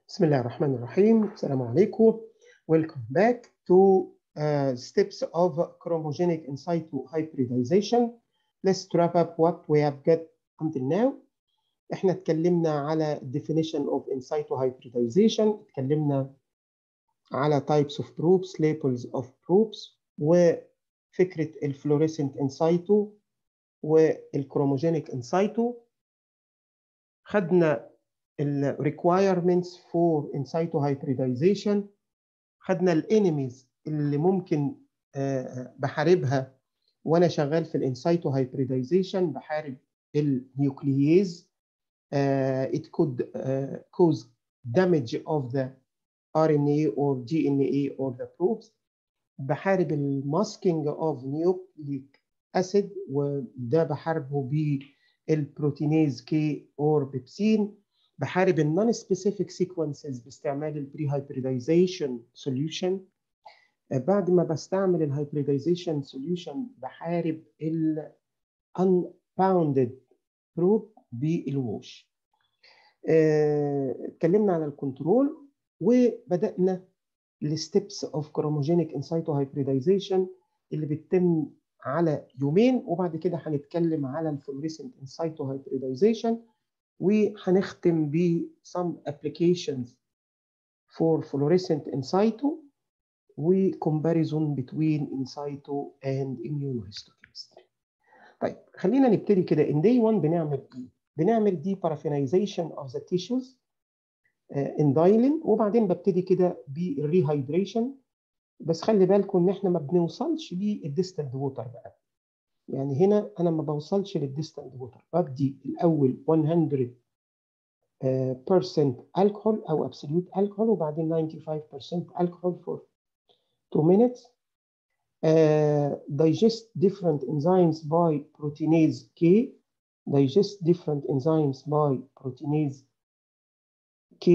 بسم الله الرحمن الرحيم السلام عليكم welcome back to uh, steps of chromogenic in situ hybridization let's wrap up what we have got until now احنا اتكلمنا على definition of in situ hybridization اتكلمنا على types of probes labels of probes وفكرة الفلوريسنت in situ والكروموجينيك in situ خدنا ال requirements for in situ hybridization خدنا الانيميز اللي ممكن بحاربها وانا شغال في الان سايتو hybridization بحارب النيوكلييز it could uh, cause damage of the RNA or DNA or the probes بحارب الماسكينج of nucleic acid وده بحاربه بالبروتينيز كي اور بيبسين بحارب النون سبيسيفيك سيكونسز باستعمال البري هايبريدايزيشن سوليوشن بعد ما بستعمل الهايبريدايزيشن سوليوشن بحارب ال unbounded بروب بالووش اتكلمنا على الكنترول وبدانا الستبس اوف كروموجينيك انسايتو هايبريدايزيشن اللي بتتم على يومين وبعد كده هنتكلم على الفلوريسنت انسايتو هايبريدايزيشن وهنختم ب some applications for fluorescent in situ و comparison between in situ and immunohistochemistry. طيب خلينا نبتدي كده in day 1 بنعمل ايه؟ بنعمل دي paraffинization of the tissues uh, in dialing وبعدين ببتدي كده بالريهايدريشن بس خلي بالكم ان احنا ما بنوصلش للديستنت ووتر بقى يعني هنا انا ما بوصلش للديستنت ووتر ببدي الاول 100 percent alcohol او absolute alcohol وبعدين 95% alcohol for 2 minutes uh, digest different enzymes by proteinase K digest different enzymes by proteinase K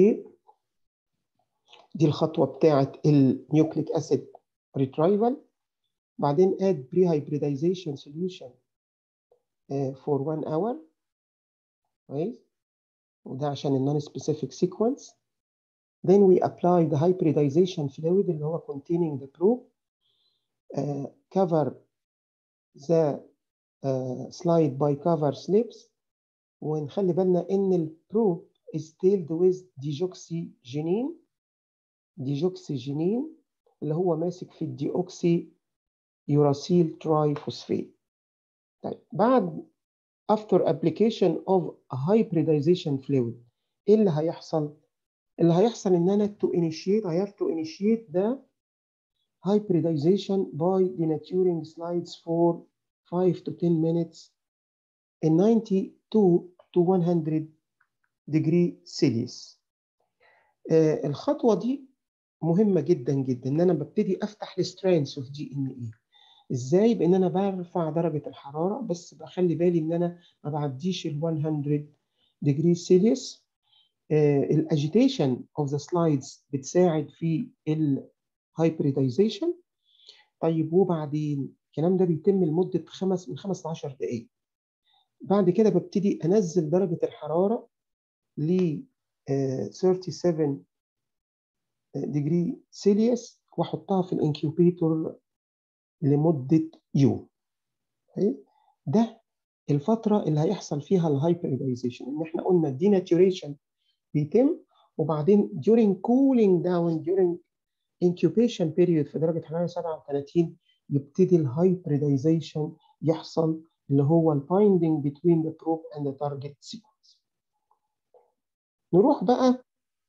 دي الخطوة بتاعة النيوكليك أسيد retrieval بعدين add pre-hybridization solution uh, for one hour كويس وده عشان النون سبيسيفيك sequence then we apply the hybridization fluid اللي هو containing the probe uh, cover the uh, slide by cover slips ونخلي بالنا ان البروب is tailed with deoxygenine deoxygenine اللي هو ماسك في الديوكسي يوراسيل ترايفوسفيت طيب بعد after application of a hybridization fluid ايه اللي هيحصل؟ اللي هيحصل ان انا to initiate I have to initiate the hybridization by denaturing slides for 5 to 10 minutes in 92 to 100 degree Celsius. آه الخطوة دي مهمة جدا جدا ان انا ببتدي افتح السترينث اوف دي ان اي ازاي بان انا برفع درجه الحراره بس بخلي بالي ان انا ما بعديش ال 100 ديجري سيليوس الاجيتيشن اوف ذا سلايدز بتساعد في الهايبريدايزيشن طيب وبعدين الكلام ده بيتم لمده خمس من 5 ل 10 دقائق بعد كده ببتدي انزل درجه الحراره ل 37 ديجري سيليوس واحطها في الانكيوبيتور لمده يوم ده الفتره اللي هيحصل فيها الهايبريدايزيشن ان احنا قلنا الديناتوريشن بيتم وبعدين during cooling down during incubation period في درجه حراره 37 يبتدي الهايبريدايزيشن يحصل اللي هو البايندينج between the probe and the target sequence نروح بقى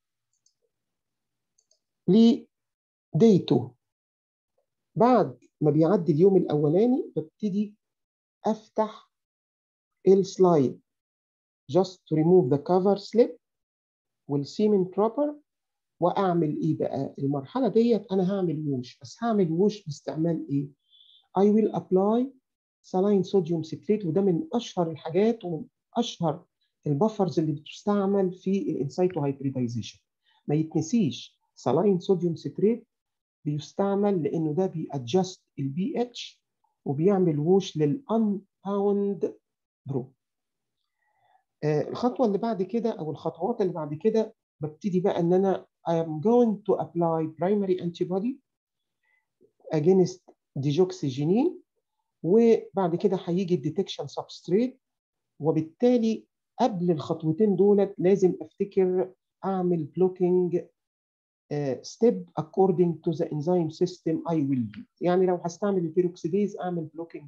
ل day 2 بعد ما بيعدي اليوم الاولاني ببتدي افتح السلايد just to remove the cover slip والسيمن proper واعمل ايه بقى المرحله ديت انا هعمل ووش بس هعمل ووش باستعمال ايه I will apply saline sodium citrate وده من اشهر الحاجات ومن اشهر البفرز اللي بتستعمل في الانسايتو هايبريدايزيشن ما يتنسيش saline sodium citrate بيستعمل لانه ده بيأدجست البي اتش وبيعمل ووش للانباوند برو آه الخطوه اللي بعد كده او الخطوات اللي بعد كده ببتدي بقى ان انا I am going to apply primary antibody against deoxygenine وبعد كده هيجي الديتكشن سبستريت وبالتالي قبل الخطوتين دولت لازم افتكر اعمل بلوكينج ستيب according to the enzyme system I will use يعني لو هستعمل البيروكسيديز اعمل بلوكينج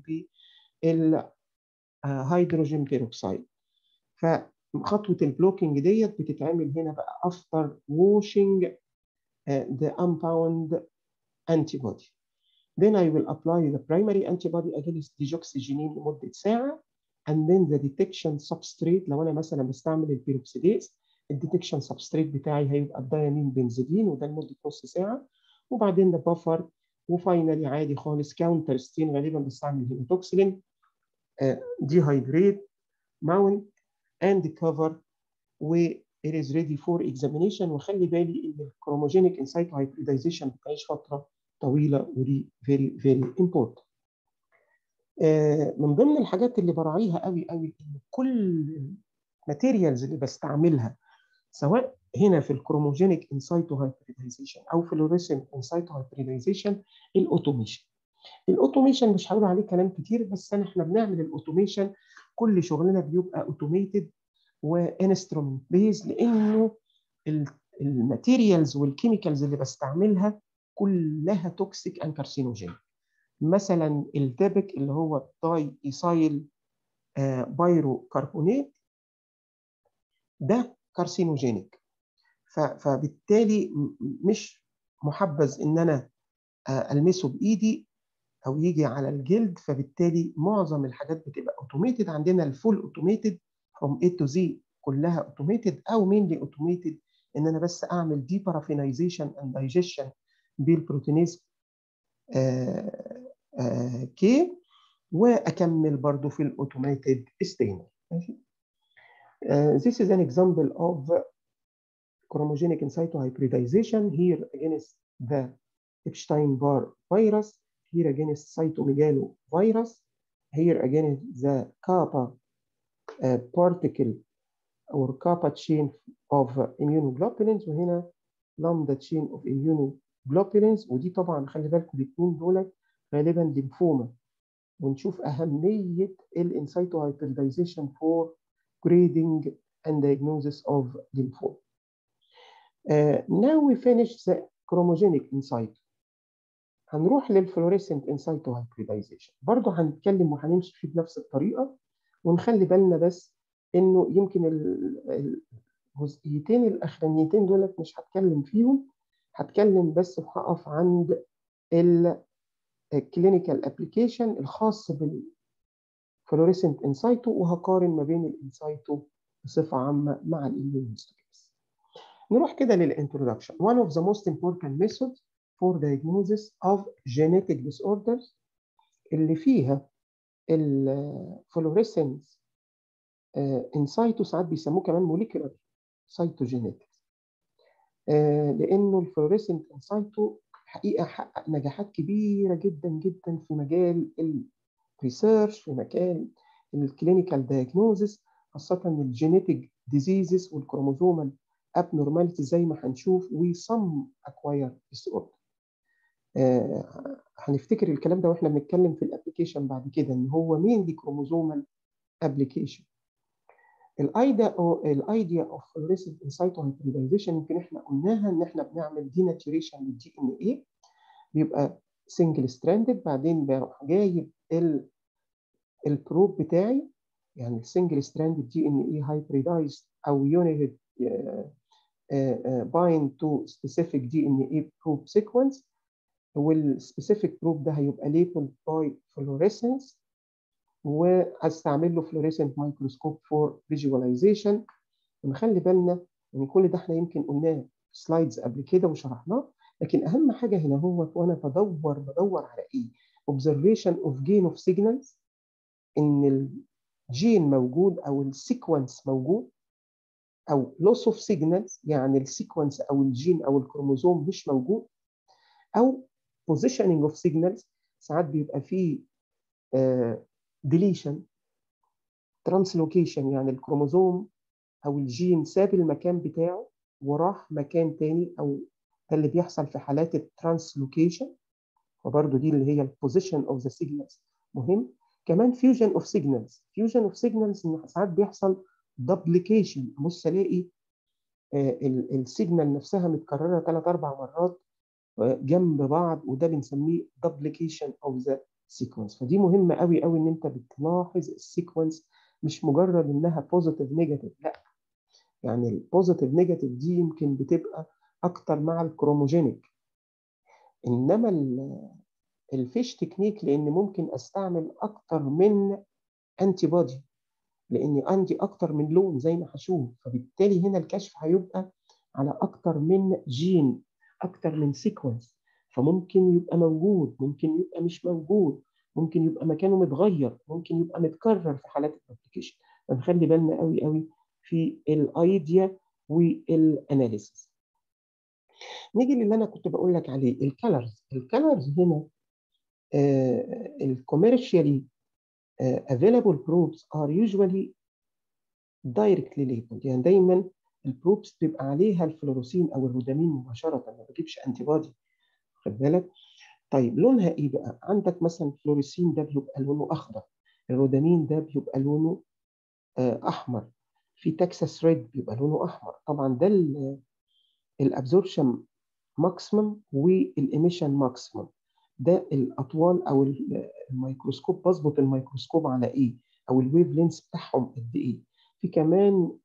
بالهيدروجين بيروكسيد فخطوه البلوكينج ديت بتتعمل هنا بقى after washing uh, the unbound antibody then I will apply the primary antibody against deoxygenine لمده ساعه and then the detection substrate لو انا مثلا بستعمل البيروكسيديز الديتكشن سبستريت بتاعي هيبقى الديامين بنزيدين وده لمده نص ساعه وبعدين ده بفر وفاينلي عادي خالص كاونتر ستين غالبا بستعمل هيماتوكسلين دي هايدريت ماونت اند كفر و it is ready for examination وخلي بالي ان الكروموجينيك انسايتو هايبريدايزيشن بتعيش فتره طويله ودي very very important. آه من ضمن الحاجات اللي براعيها قوي قوي ان كل الماتيريالز اللي بستعملها سواء هنا في الكروموجينيك انسايتو هايبريدايزيشن او في الوريسنت انسايتو هايبريدايزيشن الاوتوميشن. الاوتوميشن مش هقول عليه كلام كتير بس انا احنا بنعمل الاوتوميشن كل شغلنا بيبقى اوتوميتد وانسترومنت بيز لانه الماتيريالز والكيميكالز اللي بستعملها كلها توكسيك اند كارسينوجين مثلا التابك اللي هو داي ايسايل آه بايرو كربونات ده كارسينوجينيك فبالتالي مش محبذ ان انا آه المسه بايدي او يجي على الجلد فبالتالي معظم الحاجات بتبقى اوتوميتد عندنا الفول اوتوميتد from A to Z كلها اوتوميتد او مينلي اوتوميتد ان انا بس اعمل دي بارافينايزيشن اند دايجيشن بالبروتينيز كي واكمل برضو في الاوتوميتد ستينر ماشي Uh, this is an example of chromogenic in situ hybridization here against the Epstein-Barr virus, here against cytomegalovirus, here against the kappa uh, particle or kappa chain of immunoglobulins وهنا lambda chain of immunoglobulins ودي طبعا خلي بالكم الاثنين دول غالبا ليمفوما ونشوف أهمية الانسايتو هايبردايزيشن for grading and diagnosis of lymphoma. Uh, now we finish the chromogenic insight. هنروح للفلوريسنت انسايتو هايبريدايزيشن برضه هنتكلم وهنمشي فيه بنفس الطريقه ونخلي بالنا بس انه يمكن الجزئيتين الاخرانيتين دولت مش هتكلم فيهم هتكلم بس وهقف عند الكلينيكال ابلكيشن الخاص بالفلوريسنت انسايتو وهقارن ما بين الانسايتو بصفه عامه مع الاميونوهيستوكيمس نروح كده للانترودكشن one of the most important methods for diagnosis of genetic disorders اللي فيها الفلوريسنس انسايتو ساعات بيسموه كمان موليكولار سايتوجينيتكس لانه الفلوريسنت انسايتو حقيقه حقق نجاحات كبيره جدا جدا في مجال الريسيرش في مجال الكلينيكال دايجنوزس خاصه الجينيتك ديزيزز والكروموزومال ابنورماليتي زي ما هنشوف وسم اكواير ديس اوردر هنفتكر الكلام ده واحنا بنتكلم في الابلكيشن بعد كده ان هو مين دي كروموزومال ابلكيشن الايديا او الايديا اوف فلوريسنت انسايتو هايبريدايزيشن يمكن احنا قلناها ان احنا بنعمل ديناتوريشن للدي ان ايه بيبقى سنجل ستراندد بعدين بروح جايب ال البروب بتاعي يعني السنجل ستراندد دي ان ايه هايبريدايزد او يونيتد بايند تو سبيسيفيك دي ان ايه بروب سيكونس والسبيسيفيك بروب ده هيبقى ليبل باي فلوريسنس وهستعمل له فلوريسنت مايكروسكوب فور فيجواليزيشن ونخلي بالنا ان كل ده احنا يمكن قلناه في سلايدز قبل كده وشرحناه لكن اهم حاجه هنا هو وانا بدور بدور على ايه؟ observation of gain of signals ان الجين موجود او السيكونس موجود او loss of signals يعني السيكونس او الجين او الكروموزوم مش موجود او positioning of signals ساعات بيبقى فيه ديليشن ترانسلوكيشن يعني الكروموزوم او الجين ساب المكان بتاعه وراح مكان تاني او ده اللي بيحصل في حالات الترانسلوكيشن وبرده دي اللي هي البوزيشن اوف ذا سيجنالز مهم كمان فيوجن اوف سيجنالز فيوجن اوف سيجنالز ان ساعات بيحصل دوبليكيشن بص الاقي السيجنال نفسها متكرره ثلاث اربع مرات جنب بعض وده بنسميه دوبليكيشن اوف ذا سيكونس فدي مهمه قوي قوي ان انت بتلاحظ السيكونس مش مجرد انها بوزيتيف نيجاتيف لا يعني البوزيتيف نيجاتيف دي يمكن بتبقى اكتر مع الكروموجينيك انما الفيش تكنيك لان ممكن استعمل اكتر من انتي بودي لاني عندي اكتر من لون زي ما هشوف فبالتالي هنا الكشف هيبقى على اكتر من جين اكتر من سيكونس فممكن يبقى موجود ممكن يبقى مش موجود ممكن يبقى مكانه متغير ممكن يبقى متكرر في حالات الابلكيشن فنخلي بالنا قوي قوي في الايديا والاناليسيس نيجي للي انا كنت بقول لك عليه الكالرز الكالرز هنا الكوميرشالي available probes are usually directly labeled يعني دايما البروبس بيبقى عليها الفلوروسين او الرودامين مباشره ما بجيبش انتي بودي خد بالك طيب لونها ايه بقى عندك مثلا الفلوروسين ده بيبقى لونه اخضر الرودامين ده بيبقى لونه احمر في تكساس ريد بيبقى لونه احمر طبعا ده الابزوربشن ماكسيمم والإيميشن ماكسيمم ده الاطوال او الميكروسكوب بظبط الميكروسكوب على ايه او الويف لينس بتاعهم قد ايه في كمان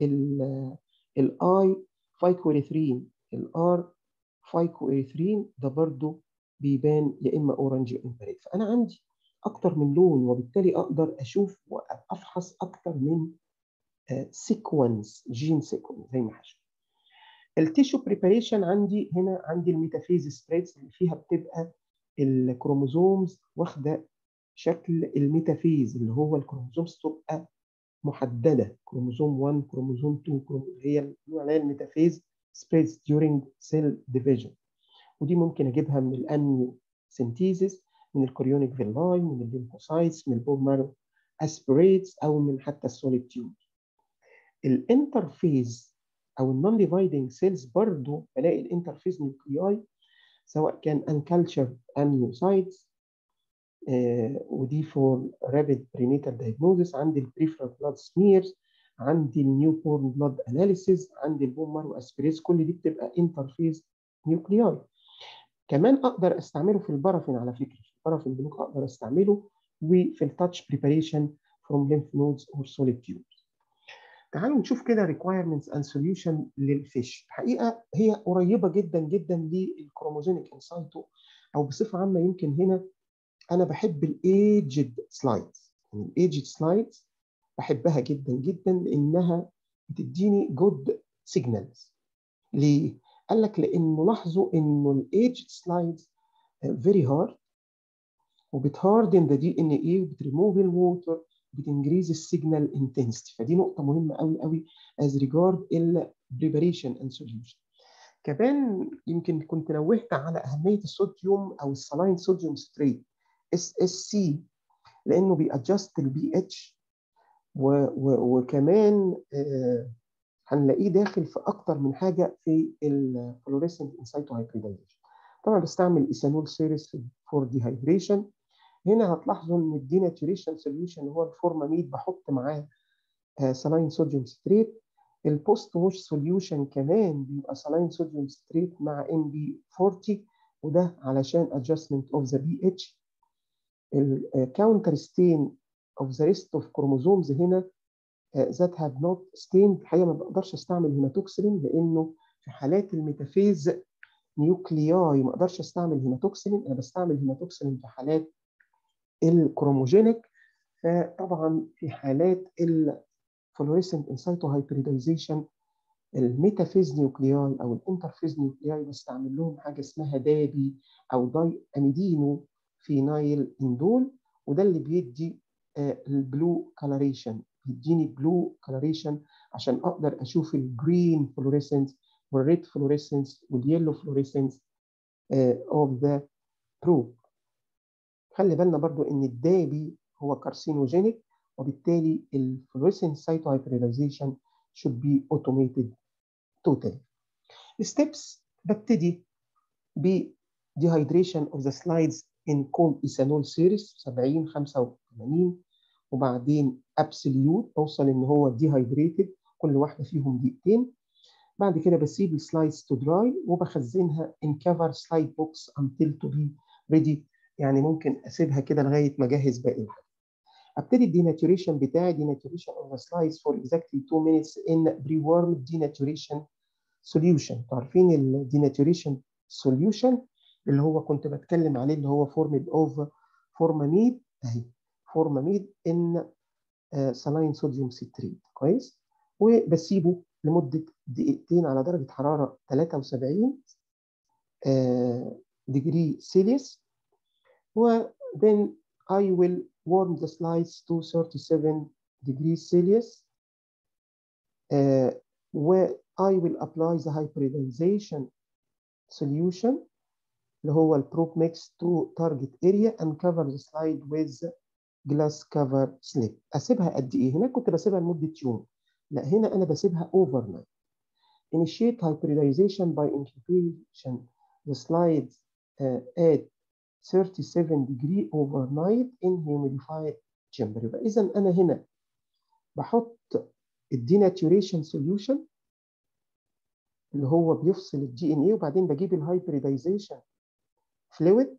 الاي فايكوريثرين الار فايكوريثرين ده برضو بيبان يا اما اورنج يا اما ريد فانا عندي اكتر من لون وبالتالي اقدر اشوف وافحص اكتر من سيكونس جين سيكونس زي ما هشوف التيشو بريباريشن عندي هنا عندي الميتافيز سبريدز اللي فيها بتبقى الكروموزومز واخده شكل الميتافيز اللي هو الكروموزومز تبقى محدده كروموزوم 1 كروموزوم 2 كروموزوم هي اللي عليها الميتافيز سبريدز during cell division ودي ممكن اجيبها من الانيو سينتيزيس من الكوريونيك فيلاي من الليمفوسايتس من البون مارو اسبريتس او من حتى السوليد تيوب الانترفيز او النون ديفايدنج سيلز برضو بلاقي الانترفيز نيوكلياي سواء كان انكالتشر اميوسايتس آه ودي فور رابيد برينيتال دايجنوزس عندي البريفرال بلاد سميرز عندي النيو بورن بلاد اناليسيز عندي البون مارو اسبريز كل دي بتبقى انترفيز نيوكلياي كمان اقدر استعمله في البارافين على فكره في البارافين بلوك اقدر استعمله وفي التاتش بريباريشن فروم lymph nodes or solid tubes تعالوا نشوف كده requirements and solution للفيش الحقيقه هي قريبه جدا جدا للكروموزينيك انسايتو او بصفه عامه يمكن هنا انا بحب الايجد سلايدز يعني الايجد سلايدز بحبها جدا جدا لانها بتديني جود سيجنالز ليه؟ قال لك لانه لاحظوا انه الايجد سلايدز فيري هارد وبتهاردن ذا دي ان اي وبتريموف الووتر بتنجريز السيجنال انتنسيتي فدي نقطه مهمه قوي قوي از ريجارد البريباريشن اند سوليوشن كمان يمكن كنت نوهت على اهميه الصوديوم او السلاين صوديوم ستريت اس اس سي لانه بيأجست البي اتش وكمان آه هنلاقيه داخل في اكتر من حاجه في الفلوريسنت انسايتو هايبريدايزيشن طبعا بستعمل ايثانول سيريس فور ديهايدريشن هنا هتلاحظوا ان الديناتوريشن سوليوشن هو الفورماميد بحط معاه سلاين صوديوم ستريت البوست ووش سوليوشن كمان بيبقى سلاين صوديوم ستريت مع ام بي 40 وده علشان adjustment of the pH الكاونتر ستين of the rest of chromosomes هنا that have not stained الحقيقه ما بقدرش استعمل هيماتوكسلين لانه في حالات الميتافيز نيوكلياي ما اقدرش استعمل هيماتوكسلين انا بستعمل هيماتوكسلين في حالات الكروموجينيك فطبعا في حالات الفلوريسنت انسايتو هايبريدايزيشن الميتافيز نيوكلياي او الانترفيز نيوكلياي بستعمل لهم حاجه اسمها دابي او داي اميدينو فينايل اندول وده اللي بيدي البلو كالوريشن بيديني بلو كالوريشن عشان اقدر اشوف الجرين فلوريسنس والريد فلوريسنس واليلو فلوريسنس اوف ذا بروب خلي بالنا برضو ان الدابي هو كارسينوجينيك وبالتالي الفلوريسنس سايتو هايبريدايزيشن should be automated totally steps ببتدي ب dehydration of the slides in cold ethanol series 70 85 وبعدين absolute اوصل ان هو dehydrated كل واحده فيهم دقيقتين بعد كده بسيب السلايدز تو دراي وبخزنها in cover slide box until to be ready يعني ممكن اسيبها كده لغايه ما اجهز باقي الحاجه ابتدي الديناتوريشن بتاعي denaturation of the slides for exactly 2 minutes in pre-warmed denaturation solution عارفين الديناتوريشن solution اللي هو كنت بتكلم عليه اللي هو formed of formamide اهي formamide in saline sodium citrate كويس وبسيبه لمده دقيقتين على درجه حراره 73 ديجري سيليوس و then I will warm the slides to 37 degrees Celsius uh, where I will apply the hybridization solution اللي هو البروب ميكس to target area and cover the slide with glass cover slip اسيبها قد ايه؟ هناك كنت بسيبها لمده يوم لا هنا انا بسيبها overnight initiate hybridization by incubation the slides uh, at 37 degree overnight in humidified chamber يبقى اذا انا هنا بحط الديناتوريشن سوليوشن اللي هو بيفصل الدي ان اي وبعدين بجيب الهايبريدايزيشن فلويد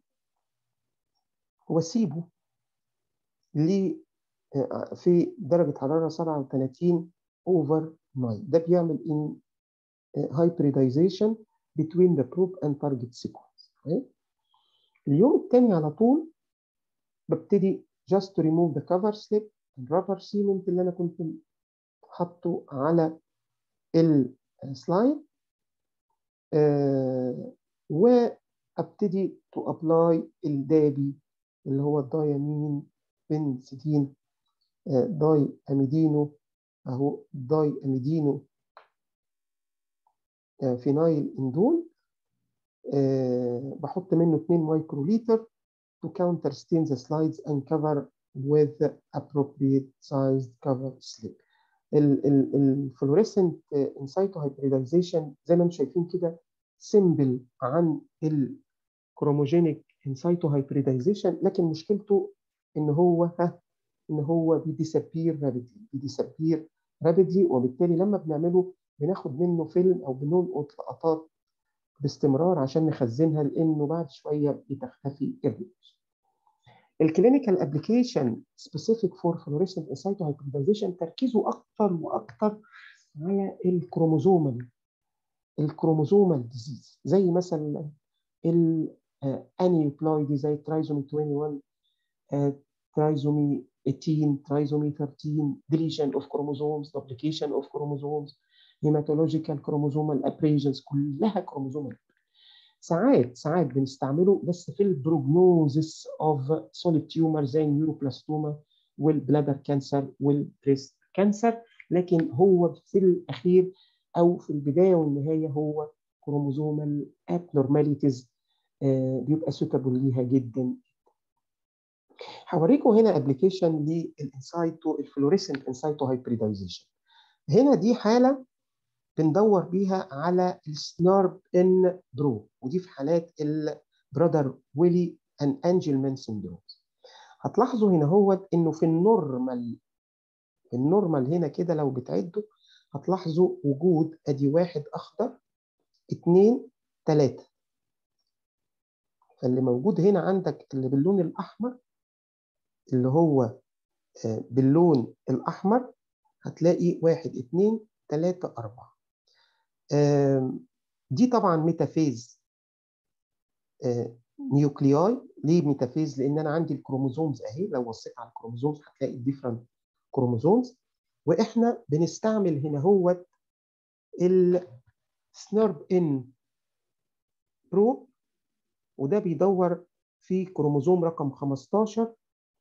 واسيبه ل في درجه حراره 37 اوفر نايت ده بيعمل ان hybridization between the probe and target sequence okay? اليوم الثاني على طول ببتدي just to remove the cover slip الرابر سيمنت اللي انا كنت حاطه على السلايد آه وابتدي to apply الدابي اللي هو الدايامين بنسيتين آه داي اميدينو اهو داي اميدينو آه فينايل اندول أه بحط منه 2 مايكرو لتر to counter stain the slides and cover with appropriate sized cover slip. الفلوريسنت انسايتو هايبريدايزيشن زي ما انتم شايفين كده سيمبل عن الكروموجينيك انسايتو هايبريدايزيشن لكن مشكلته ان هو ها ان هو بيديسابير رابيدلي بيديسابير رابيدلي وبالتالي لما بنعمله بناخد منه فيلم او بنلقط لقطات باستمرار عشان نخزنها لانه بعد شويه بتختفي الريش. الكلينيكال ابلكيشن سبيسيفيك فور فلوريسنت انسايتو هايبريدايزيشن تركيزه اكتر واكتر على الكروموزومال الكروموزومال ديزيز زي مثلا الانيوبلايدي زي ترايزومي 21 ترايزومي 18 ترايزومي 13 deletion of chromosomes duplication of chromosomes هيماتولوجيكال كروموزومال ابريجنز كلها كروموزومال ساعات ساعات بنستعمله بس في البروجنوزس اوف سوليد تيومر زي النيوروبلاستوما والبلادر كانسر والبريست كانسر لكن هو في الاخير او في البدايه والنهايه هو كروموزومال ابنورماليتيز آه بيبقى سوتابل ليها جدا هوريكم هنا ابلكيشن للانسايتو الفلوريسنت انسايتو هايبريدايزيشن هنا دي حاله بندور بيها على السنارب ان برو ودي في حالات البرادر ويلي ان انجلمان سندروم هتلاحظوا هنا هو انه في النورمال في النورمال هنا كده لو بتعدوا هتلاحظوا وجود ادي واحد اخضر اتنين تلاته فاللي موجود هنا عندك اللي باللون الاحمر اللي هو باللون الاحمر هتلاقي واحد اتنين تلاته اربعه دي طبعا ميتافيز نيوكلياي ليه ميتافيز لان انا عندي الكروموزومز اهي لو بصيت على الكروموزومز هتلاقي الديفرنت كروموزومز واحنا بنستعمل هنا هو السنرب ان بروب وده بيدور في كروموزوم رقم 15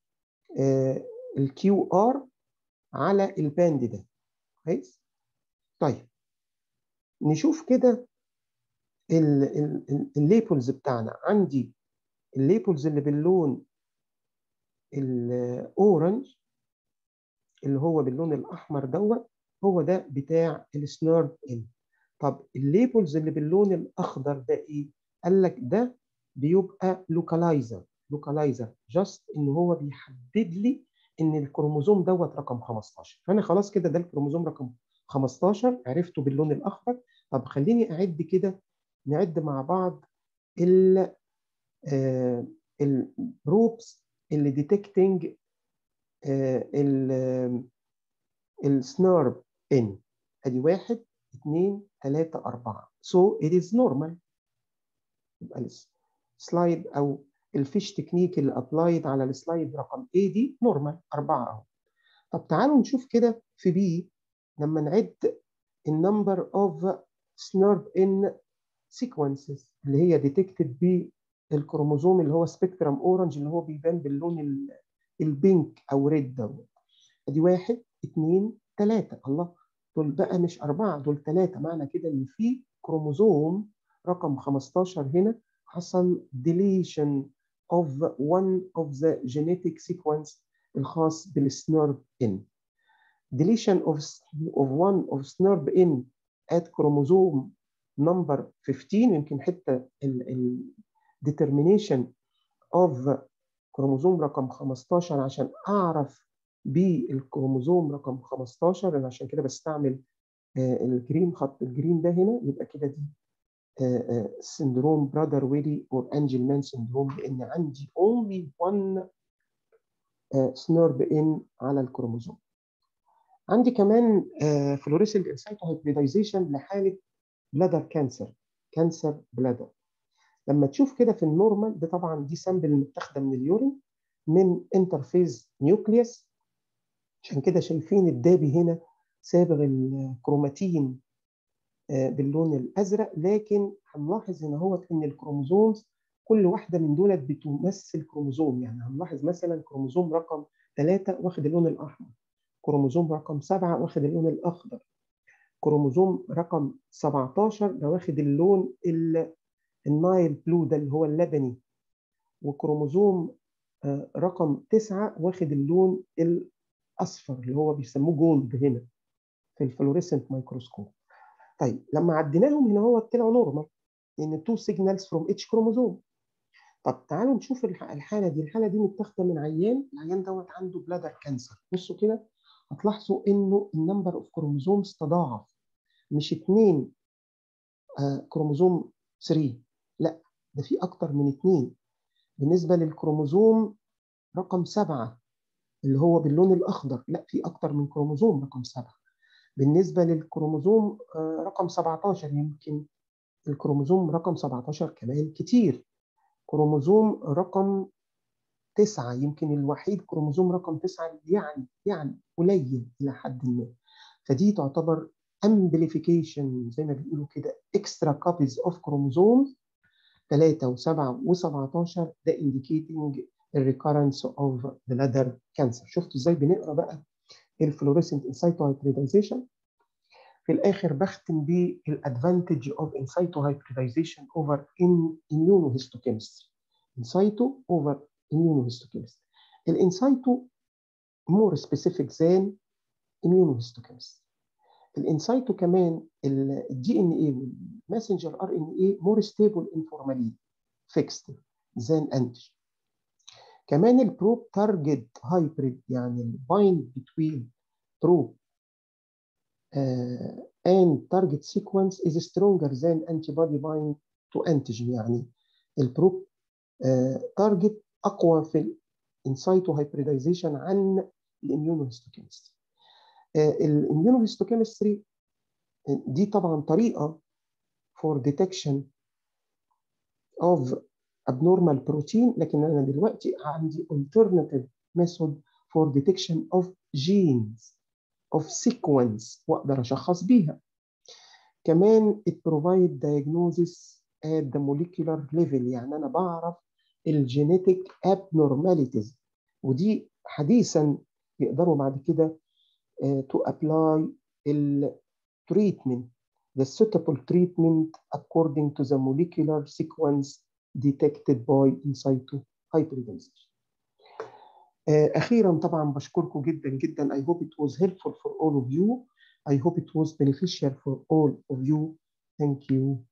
الكيو ار على الباند ده كويس طيب نشوف كده الليبلز بتاعنا عندي الليبلز اللي باللون الاورنج اللي هو باللون الاحمر دوت هو ده بتاع السنيرد ان طب الليبلز اللي باللون الاخضر ده ايه قال لك ده بيبقى لوكالايزر لوكالايزر جاست ان هو بيحدد لي ان الكروموزوم دوت رقم 15 فانا خلاص كده ده الكروموزوم رقم 15 عرفته باللون الاخضر طب خليني اعد كده نعد مع بعض ال البروبس اللي ديتكتنج السنارب ان ادي واحد اثنين ثلاثة أربعة so it is normal يبقى السلايد أو الفيش تكنيك اللي ابلايد على السلايد رقم A دي نورمال أربعة أهو طب تعالوا نشوف كده في B لما نعد النمبر اوف سنرب ان سيكونسز اللي هي ديتكتد بالكروموزوم اللي هو سبيكترم اورنج اللي هو بيبان باللون البينك او ريد دوت ادي واحد اثنين ثلاثة الله دول بقى مش أربعة دول ثلاثة معنى كده إن في كروموزوم رقم 15 هنا حصل deletion of one of the genetic sequence الخاص بالسنرب N. Deletion of, of one of SNRB N at chromosome number 15 يمكن حتى ال, ال determination of كروموزوم رقم 15 عشان أعرف بالكروموزوم رقم 15 أنا عشان كده بستعمل الجرين خط الجرين ده هنا يبقى كده دي سندروم برادر ويلي اور انجل مان سندروم لان عندي only one سنرب ان على الكروموزوم عندي كمان فلوريسنت انسايتو هايبريدايزيشن لحاله بلادر كانسر كانسر بلادر لما تشوف كده في النورمال ده طبعا دي سامبل متاخده من اليورين من انترفيز نيوكليوس عشان كده شايفين الدابي هنا صابغ الكروماتين باللون الازرق لكن هنلاحظ هنا هو ان الكروموزومز كل واحده من دولت بتمثل كروموزوم يعني هنلاحظ مثلا كروموزوم رقم 3 واخد اللون الاحمر كروموزوم رقم 7 واخد اللون الاخضر كروموزوم رقم 17 ده واخد اللون النايل بلو ده اللي هو اللبني وكروموزوم رقم 9 واخد اللون الاصفر اللي هو بيسموه جولد هنا في الفلوريسنت مايكروسكوب طيب لما عديناهم هنا هو طلعوا نورمال لان تو سيجنالز فروم اتش كروموزوم طب تعالوا نشوف الحاله دي الحاله دي متاخده من عيان العيان دوت عنده بلادر كانسر بصوا كده هتلاحظوا انه النمبر اوف كروموزومز تضاعف مش اثنين آه كروموزوم 3 لا ده في اكتر من اثنين بالنسبه للكروموزوم رقم سبعة اللي هو باللون الاخضر لا في اكتر من كروموزوم رقم سبعة بالنسبه للكروموزوم آه رقم 17 يمكن الكروموزوم رقم 17 كمان كتير كروموزوم رقم تسعة يمكن الوحيد كروموزوم رقم تسعة يعني يعني قليل إلى حد ما فدي تعتبر amplification زي ما بيقولوا كده extra copies of chromosomes 3 و7 و17 ده indicating the recurrence of the bladder cancer شفتوا ازاي بنقرا بقى الفلوريسنت انسايتوهايبريدايزيشن في الاخر بختم بالادفانتج اوف انسايتوهايبريدايزيشن اوفر ان immunohistochemistry انسايتو اوفر immunohistochemistry الانسايتو more specific than immunohistochemistry الانسايتو كمان الدي ان اي والماسنجر ار ان اي more stable informally fixed than antigen كمان البروب تارجت هايبريد يعني البايند بتوين بروب and target sequence is stronger than antibody bind to antigen يعني البروب تارجت اقوى في الانسايتو هايبريدايزيشن عن الاميونوهيستوكيمستري الاميونوهيستوكيمستري دي طبعا طريقه for detection of abnormal protein لكن انا دلوقتي عندي alternative method for detection of genes of sequence واقدر اشخص بيها كمان it provide diagnosis at the molecular level يعني انا بعرف الجينيتك abnormalities ودي حديثا يقدروا بعد كده uh, to apply ال treatment the suitable treatment according to the molecular sequence detected by in situ hybridization. أخيرا طبعا بشكركم جدا جدا I hope it was helpful for all of you I hope it was beneficial for all of you Thank you.